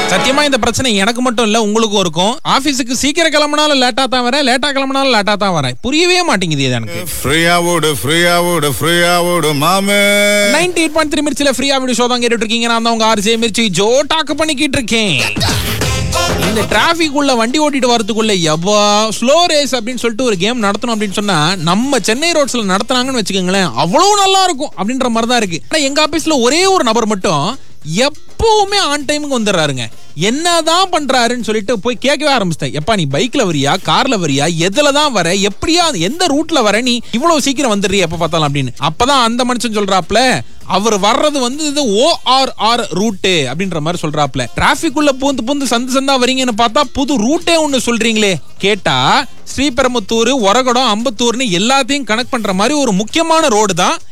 சத்தியமா இந்த பிரச்சனை எனக்கு மட்டும் இல்ல உங்களுக்கும் இருக்கும் ஆபீஸுக்கு சீக்கிரம் கிளம்பினாலும் லேட்டா தான் வரேன் லேட்டா கிளம்பினாலும் லேட்டா தான் வரேன் புரியவே மாட்டேங்குது இது எனக்கு ஃப்ரீயா ஓடு ஃப்ரீயா ஓடு ஃப்ரீயா ஓடு மாமே நைன்டி எயிட் பாயிண்ட் த்ரீ மிர்ச்சில ஃப்ரீயா வீடியோ ஷோ தான் கேட்டுட்டு இருக்கீங்க நான் தான் உங்க ஆர்ஜே மிர்ச்சி ஜோ டாக்கு பண்ணிக்கிட்டு இருக்கேன் இந்த டிராபிக் உள்ள வண்டி ஓட்டிட்டு வரதுக்குள்ள எவ்வா ஸ்லோ ரேஸ் அப்படின்னு சொல்லிட்டு ஒரு கேம் நடத்தணும் அப்படின்னு சொன்னா நம்ம சென்னை ரோட்ஸ்ல நடத்துனாங்கன்னு வச்சுக்கோங்களேன் அவ்வளவு நல்லா இருக்கும் அப்படின்ற மாதிரி தான் இருக்கு ஆனா எங்க ஆபீஸ்ல ஒரே ஒரு நபர் மட்டும் எப்பவுமே ஆன் டைமுக்கு வந்துடுறாருங்க என்னதான் பண்றாருன்னு சொல்லிட்டு போய் கேட்கவே ஆரம்பிச்சிட்டேன் எப்பா நீ பைக்ல வரியா கார்ல வரியா எதுல தான் வர எப்படியா எந்த ரூட்ல வர நீ இவ்வளவு சீக்கிரம் வந்துடுறிய எப்ப பார்த்தாலும் அப்படின்னு அப்பதான் அந்த மனுஷன் சொல்றாப்ல அவர் வர்றது வந்து இது ஓஆர்ஆர் ரூட்டு அப்படின்ற மாதிரி சொல்றாப்ல டிராபிக் உள்ள பூந்து பூந்து சந்து சந்தா வரீங்கன்னு பார்த்தா புது ரூட்டே ஒண்ணு சொல்றீங்களே கேட்டா ஸ்ரீபெரும்புத்தூர் ஒரகடம் அம்பத்தூர்னு எல்லாத்தையும் கனெக்ட் பண்ற மாதிரி ஒரு முக்கியமான ரோடு தான்